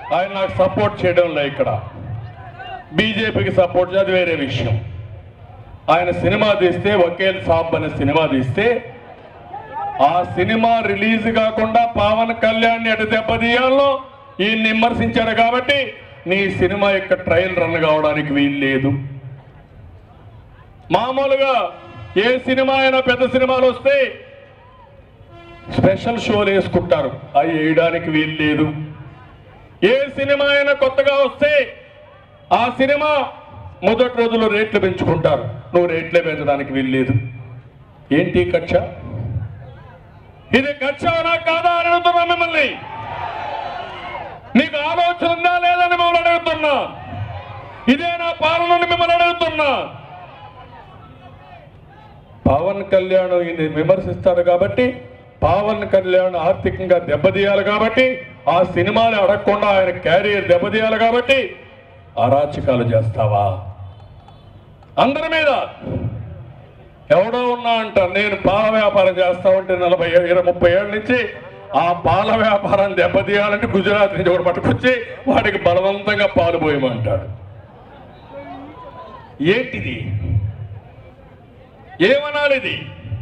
ఆయన నాకు సపోర్ట్ చేయడం లే ఇక్కడ బీజేపీకి సపోర్ట్ చేయడం వేరే విషయం ఆయన సినిమా తీస్తే వకీల్ సాబ్ అనే సినిమా తీస్తే ఆ సినిమా రిలీజ్ కాకుండా పవన్ కళ్యాణ్ ఎటు దెబ్బతీయాలో ఈయన్ని విమర్శించాడు కాబట్టి నీ సినిమా యొక్క ట్రయల్ రన్ కావడానికి వీలు లేదు మామూలుగా ఏ సినిమా అయినా పెద్ద సినిమాలు వస్తే స్పెషల్ షోలు వేసుకుంటారు అవి వేయడానికి వీలు లేదు ఏ సినిమా అయినా కొత్తగా వస్తే ఆ సినిమా మొదటి రోజులో రేట్లు పెంచుకుంటారు నువ్వు రేట్లే పెంచడానికి వీలు లేదు ఏంటి కక్ష ఇది కక్షనా కాదా అని అడుగుతున్నా మిమ్మల్ని నీకు ఆలోచన ఉందా లేదని మిమ్మల్ని అడుగుతున్నా ఇదే నా పాలనని మిమ్మల్ని అడుగుతున్నా పవన్ కళ్యాణ్ ఈయన్ని విమర్శిస్తాడు కాబట్టి పవన్ కళ్యాణ్ ఆర్థికంగా దెబ్బతీయాలి కాబట్టి ఆ సినిమాని అడగకుండా ఆయన క్యారియర్ దెబ్బతీయాలి కాబట్టి అరాచకాలు చేస్తావా అందరి మీద ఎవడో ఉన్నా అంటారు నేను పాల వ్యాపారం చేస్తా ఉంటే నలభై ఏ- ఇరవై ముప్పై ఏళ్ళ నుంచి ఆ పాల వ్యాపారం దెబ్బతీయాలంటే గుజరాత్ నుంచి ఒకటి పట్టుకొచ్చి వాడికి బలవంతంగా పాలు పోయమంటాడు ఏంటిది ఏమనాలి ఇది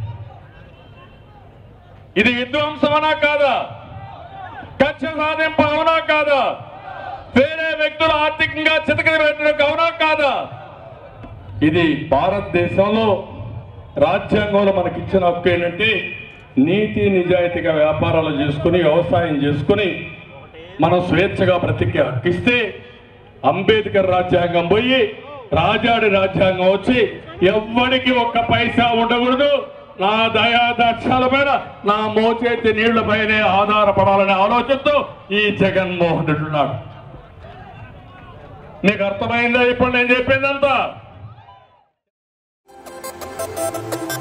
ఇది విధ్వంసమనా కాదా కక్ష సాధింపు అవునా కాదా వేరే వ్యక్తులు ఆర్థికంగా చితకది పెట్టడానికి అవునా కాదా ఇది భారతదేశంలో రాజ్యాంగంలో మనకి ఇచ్చిన హక్కు ఏంటంటే నీతి నిజాయితీగా వ్యాపారాలు చేసుకుని వ్యవసాయం చేసుకుని మనం స్వేచ్ఛగా బ్రతికే హక్కు ఇస్తే అంబేద్కర్ రాజ్యాంగం పోయి రాజాడి రాజ్యాంగం వచ్చి ఎవ్వడికి ఒక్క పైసా ఉండకూడదు నా దయా దక్షాల పైన నా మోచేతి నీళ్ల పైనే ఆధారపడాలనే ఆలోచనతో ఈ జగన్మోహన్ రెడ్డి ఉన్నాడు నీకు అర్థమైందా ఇప్పుడు నేను చెప్పిందంతా